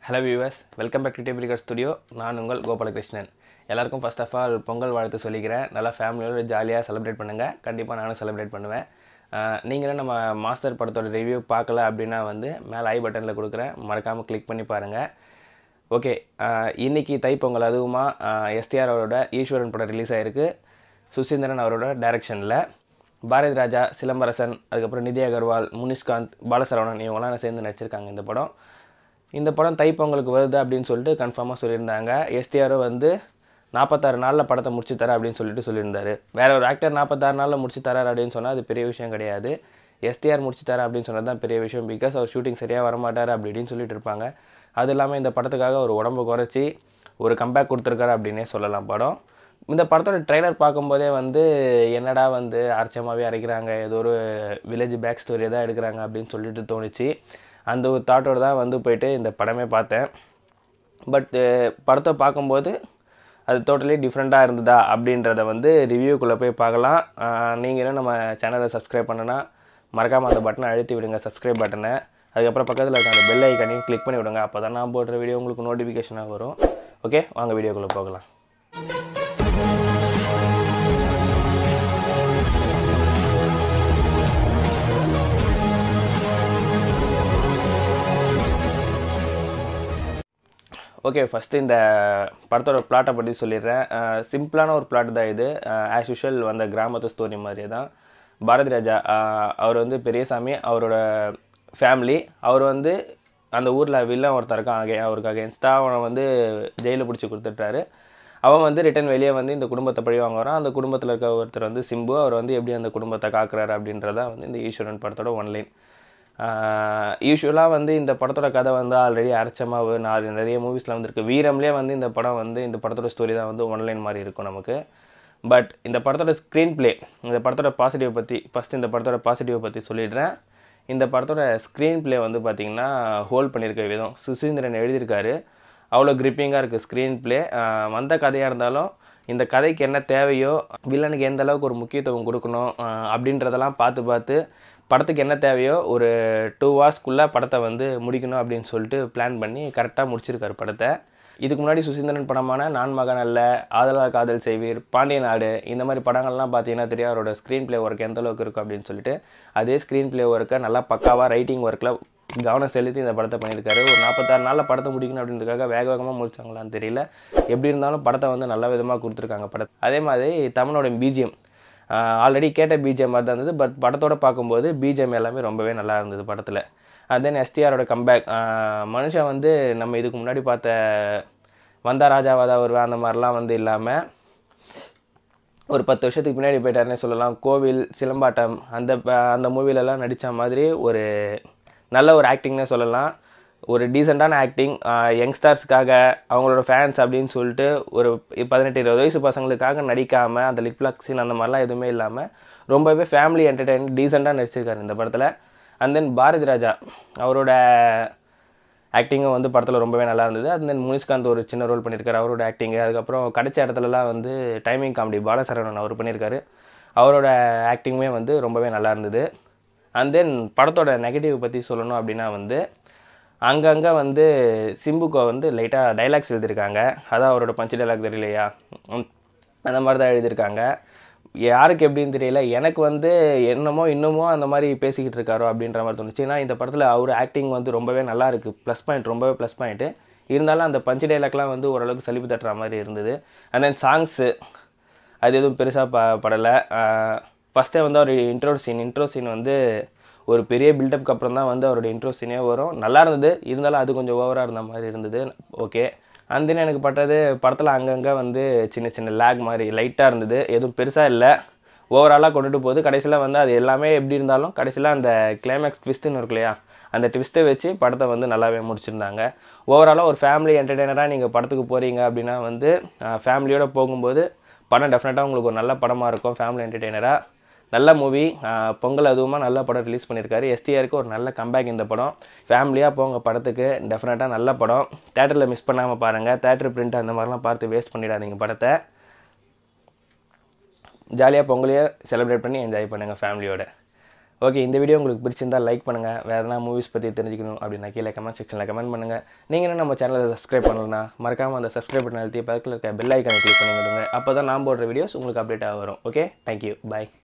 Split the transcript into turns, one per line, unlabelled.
hello viewers welcome back to டேபிளிகர் studio நான் உங்கள் கோபாலகிருஷ்ணன் எல்லாருக்கும் ஃபர்ஸ்ட் ஆஃப் ஆல் பொங்கல் வாழ்த்து சொல்லிக்கிறேன் நல்லா ஃபேமிலியோட ஜாலியாக செலிப்ரேட் பண்ணுங்கள் கண்டிப்பாக நானும் செலிப்ரேட் பண்ணுவேன் ஆஹ் நீங்களும் நம்ம மாஸ்டர் படத்தோட ரிவ்யூ பார்க்கல அப்படின்னா வந்து மேலே ஐ பட்டனில் கொடுக்குறேன் மறக்காமல் கிளிக் பண்ணி பாருங்கள் ஓகே இன்னைக்கு தைப்பொங்கல் அதுவுமா எஸ்டிஆர் அவரோட ஈஸ்வரன் படம் ரிலீஸ் ஆகிருக்கு சுசீந்திரன் அவரோட டைரக்ஷனில் பாரதி ராஜா சிலம்பரசன் அதுக்கப்புறம் நிதி அகர்வால் முனிஷ்காந்த் பாலசரவணன் இவங்கெல்லாம் சேர்ந்து நடிச்சிருக்காங்க இந்த படம் இந்த படம் தைப்பொங்கலுக்கு வருது அப்படின்னு சொல்லிட்டு கன்ஃபார்மாக சொல்லியிருந்தாங்க எஸ்டிஆரும் வந்து நாற்பத்தாறு நாளில் படத்தை முடிச்சு தரேன் அப்படின்னு சொல்லிட்டு சொல்லியிருந்தாரு வேற ஒரு ஆக்டர் நாற்பத்தாறு நாளில் முடிச்சு தரார் அப்படின்னு சொன்னால் அது பெரிய விஷயம் கிடையாது எஸ்டிஆர் முடிச்சு தரேன் அப்படின்னு சொன்னது தான் பெரிய விஷயம் பிகாஸ் அவர் ஷூட்டிங் சரியாக வரமாட்டார் அப்படி இப்படின்னு சொல்லிட்டு இருப்பாங்க அது இல்லாமல் இந்த படத்துக்காக ஒரு உடம்பு குறைச்சி ஒரு கம்பேக் கொடுத்துருக்காரு அப்படின்னே சொல்லலாம் படம் இந்த படத்தோட ட்ரெய்லர் பார்க்கும்போதே வந்து என்னடா வந்து அரைச்சமாகவே அரைக்கிறாங்க ஏதோ ஒரு வில்லேஜ் பேக் ஸ்டோரி தான் எடுக்கிறாங்க அப்படின்னு சொல்லிட்டு தோணுச்சு அந்த ஒரு தாட்டோடு தான் வந்து போயிட்டு இந்த படமே பார்த்தேன் பட் படத்தை பார்க்கும்போது அது டோட்டலி டிஃப்ரெண்ட்டாக இருந்ததா அப்படின்றத வந்து ரிவ்யூக்குள்ளே போய் பார்க்கலாம் ஆஹ் நீங்களும் நம்ம சேனலை சப்ஸ்கிரைப் பண்ணனா மறக்காமல் அந்த பட்டனை அழுத்தி விடுங்க சப்ஸ்கிரைப் பட்டனை அதுக்கப்புறம் பக்கத்தில் இருக்க அந்த பெல் ஐக்கானையும் கிளிக் பண்ணி விடுங்க அப்போ தான் நான் போடுற வீடியோ உங்களுக்கு நோட்டிஃபிகேஷனாக வரும் ஓகே வாங்க வீடியோக்குள்ளே போகலாம் ஓகே ஃபஸ்ட்டு இந்த படத்தோட பிளாட்டை பற்றி சொல்லிடுறேன் சிம்பிளான ஒரு பிளாட் தான் இது ஆஸ் யூஷுவல் வந்த கிராமத்து ஸ்டோரி மாதிரியே தான் பாரதி ராஜா அஹ், அவர் வந்து பெரியசாமி அவரோட ஃபேமிலி அவர் வந்து அந்த ஊரில் வில்லன் ஒருத்தன் இருக்கான் அகே அவருக்கு அகேன்ஸ்டாக அவனை வந்து ஜெயிலில் பிடிச்சி கொடுத்துட்டாரு அவன் வந்து ரிட்டன் வெளியே வந்து இந்த குடும்பத்தை பழி வாங்க வரான் அந்த குடும்பத்தில் இருக்க ஒருத்தர் வந்து சிம்பு அவர் வந்து எப்படி அந்த குடும்பத்தை காக்குறாரு அப்படின்றதா வந்து இந்த ஈஸ்வரன் படத்தோட ஒன்லைன் யூஸ்வலாக வந்து இந்த படத்தோட கதை வந்து ஆல்ரெடி அரைச்சமாவு நான் நிறைய மூவிஸில் வந்திருக்கு வீரம்லேயே வந்து இந்த படம் வந்து இந்த படத்தோட ஸ்டோரி தான் வந்து ஒன்லைன் மாதிரி இருக்கும் நமக்கு பட் இந்த படத்தோட ஸ்க்ரீன் ப்ளே இந்த படத்தோட பாசிட்டிவ் பற்றி ஃபஸ்ட் இந்த படத்தோட பாசிட்டிவ் பற்றி சொல்லிடுறேன் இந்த படத்தோட ஸ்க்ரீன் ப்ளே வந்து பார்த்திங்கன்னா ஹோல்ட் பண்ணியிருக்க விதம் சுசீந்திரன் எழுதியிருக்காரு அவ்வளோ கிரிப்பிங்காக இருக்குது ஸ்க்ரீன் ப்ளே வந்த கதையாக இருந்தாலும் இந்த கதைக்கு என்ன தேவையோ வில்லனுக்கு எந்த அளவுக்கு ஒரு முக்கியத்துவம் கொடுக்கணும் ஆஹ் அப்படின்றதெல்லாம் பார்த்து பார்த்து படத்துக்கு என்ன தேவையோ ஒரு டூ ஹவர்ஸ்க்குள்ளே படத்தை வந்து முடிக்கணும் அப்படின்னு சொல்லிட்டு பிளான் பண்ணி கரெக்டாக முடிச்சிருக்காரு படத்தை இதுக்கு முன்னாடி சுசீந்திரன் படமான நான் மகன் அல்ல ஆதலா காதல் செய்வீர் பாண்டிய நாடு இந்த மாதிரி படங்கள்லாம் பார்த்தீங்கன்னா தெரியும் அவரோட ஸ்க்ரீன் ப்ளே ஒர்க் எந்த அளவுக்கு இருக்கும் அப்படின்னு சொல்லிட்டு அதே ஸ்க்ரீன் ப்ளே ஒர்க்கை நல்லா பக்காவாக ரைட்டிங் ஒர்க்கில் கவனம் செலுத்தி இந்த படத்தை பண்ணியிருக்காரு ஒரு நாற்பத்தாறு நாளில் படத்தை முடிக்கணும் அப்படின்றதுக்காக வேக வேகமாக முடிச்சாங்களான்னு தெரியல எப்படி இருந்தாலும் படத்தை வந்து நல்ல விதமாக கொடுத்துருக்காங்க படத்தை அதே மாதிரி தமிழோட பிஜிஎம் ஆல்ரெடி கேட்ட பிஜிஎம் மாதிரி தான் இருந்தது பட் படத்தோட பார்க்கும்போது பிஜிஎம் எல்லாமே ரொம்பவே நல்லா இருந்தது படத்தில் and then எஸ்டிஆரோட கம்பேக் மனுஷன் வந்து நம்ம இதுக்கு முன்னாடி பார்த்த வந்தா ராஜாவாதா வருவேன் அந்த மாதிரிலாம் வந்து இல்லாமல் ஒரு பத்து வருஷத்துக்கு பின்னாடி போயிட்டாருன்னே சொல்லலாம் கோவில் சிலம்பாட்டம் அந்த ப- அந்த மூவிலெல்லாம் நடித்த மாதிரி ஒரு நல்ல ஒரு ஆக்டிங்னே சொல்லலாம் ஒரு டீசெண்டான ஆக்டிங் யங்ஸ்டர்ஸ்க்காக அவங்களோட ஃபேன்ஸ் அப்படின்னு சொல்லிட்டு ஒரு பதினெட்டு இருபது வயசு பசங்களுக்காக நடிக்காமல் அந்த லிப்லாக் சீன் அந்த மாதிரிலாம் எதுவுமே இல்லாமல் ரொம்பவே ஃபேமிலி என்டர்டெயின் டீசெண்டாக நடிச்சிருக்காரு இந்த படத்தில் அண்ட் தென் பாரதி ராஜா அவரோட ஆக்டிங்கும் வந்து படத்தில் ரொம்பவே நல்லா இருந்தது அண்ட் தென் முனிஷ்காந்த் ஒரு சின்ன ரோல் பண்ணியிருக்காரு அவரோட ஆக்டிங்கு அதுக்கப்புறம் கிடைச்ச இடத்துலலாம் வந்து டைமிங் காமெடி பாலசரவணன் அவர் பண்ணியிருக்காரு அவரோட ஆக்டிங்குமே வந்து ரொம்பவே நல்லா இருந்தது அண்ட் தென் படத்தோட நெகட்டிவ் பற்றி சொல்லணும் அப்படின்னா வந்து அங்கங்கே வந்து சிம்புக்கோ வந்து லைட்டாக டைலாக்ஸ் எழுதியிருக்காங்க அதான் அவரோட பஞ்சு டைலாக் தெரியலையா உம், அந்த மாதிரி தான் எழுதியிருக்காங்க யாருக்கு எப்படின்னு தெரியல எனக்கு வந்து என்னமோ இன்னமுமோ அந்த மாதிரி பேசிக்கிட்டு இருக்காரோ அப்படின்ற மாதிரி தோணுச்சு ஏன்னா இந்த படத்தில் அவர் ஆக்டிங் வந்து ரொம்பவே நல்லா இருக்குது ப்ளஸ் பாயிண்ட் ரொம்பவே ப்ளஸ் பாயிண்ட்டு இருந்தாலும் அந்த பஞ்சு டைலாக்லாம் வந்து ஓரளவுக்கு சலிப்பு தட்டுற மாதிரி இருந்தது அண்ட் தென் சாங்ஸு அது எதுவும் பெருசாக ப படலை ஃபஸ்ட்டே வந்து அவர் இன்ட்ரோ சீன் இன்ட்ரோ சீன் வந்து ஒரு பெரிய பில்டப்க்கு அப்புறம் தான் வந்து அவரோட இன்ட்ரோ சீனே வரும் நல்லா இருந்தது இருந்தாலும் அது கொஞ்சம் ஓவராக இருந்த மாதிரி இருந்தது ஓகே அந்த எனக்கு பட்டது படத்தில் அங்கங்கே வந்து சின்ன சின்ன லேக் மாதிரி லைட்டாக இருந்தது எதுவும் பெருசாக இல்லை ஓவராலாக கொண்டுட்டு போகுது கடைசியில் வந்து அது எல்லாமே எப்படி இருந்தாலும் கடைசியில் அந்த கிளைமேக்ஸ் ட்விஸ்ட்டுன்னு இருக்கு இல்லையா அந்த ட்விஸ்ட்டை வச்சு படத்தை வந்து நல்லாவே முடிச்சிருந்தாங்க ஓவராலாக ஒரு ஃபேமிலி என்டர்டெய்னராக நீங்கள் படத்துக்கு போகிறீங்க அப்படின்னா வந்து ஃபேமிலியோடு போகும்போது படம் டெஃபினட்டாக உங்களுக்கு ஒரு நல்ல படமாக இருக்கும் ஃபேமிலி என்டர்டெய்னராக நல்ல மூவி பொங்கல் அதுவுமா நல்ல படம் ரிலீஸ் பண்ணியிருக்காரு எஸ்டிஆருக்கு ஒரு நல்ல கம்பேக் இந்த படம் ஃபேமிலியாக போங்க படத்துக்கு டெஃபினட்டாக நல்ல படம் தேட்டரில் மிஸ் பண்ணாமல் பாருங்கள் தேட்டர் பிரிண்ட் அந்த மாதிரிலாம் பார்த்து வேஸ்ட் பண்ணிடாதீங்க படத்தை ஜாலியாக பொங்கலையே செலிப்ரேட் பண்ணி என்ஜாய் பண்ணுங்கள் ஃபேமிலியோட ஓகே இந்த வீடியோ உங்களுக்கு பிடிச்சிருந்தா லைக் பண்ணுங்கள் வேறு எதனா மூவிஸ் பற்றி தெரிஞ்சுக்கணும் அப்படின்னா கீழே கமெண்ட் செக்ஷனில் கமெண்ட் பண்ணுங்கள் நீங்கள் என்ன நம்ம சேனலை சப்ஸ்கிரைப் பண்ணலனா மறக்காமல் அந்த சப்ஸ்கிரைப் பண்ண அழுத்தி பக்கத்தில் இருக்க பெல் ஐக்கானை கிளிக் பண்ணி விடுங்க அப்போ தான் நான் போடுற வீடியோஸ் உங்களுக்கு அப்டேட் ஆக வரும் ஓகே தேங்க்யூ பாய்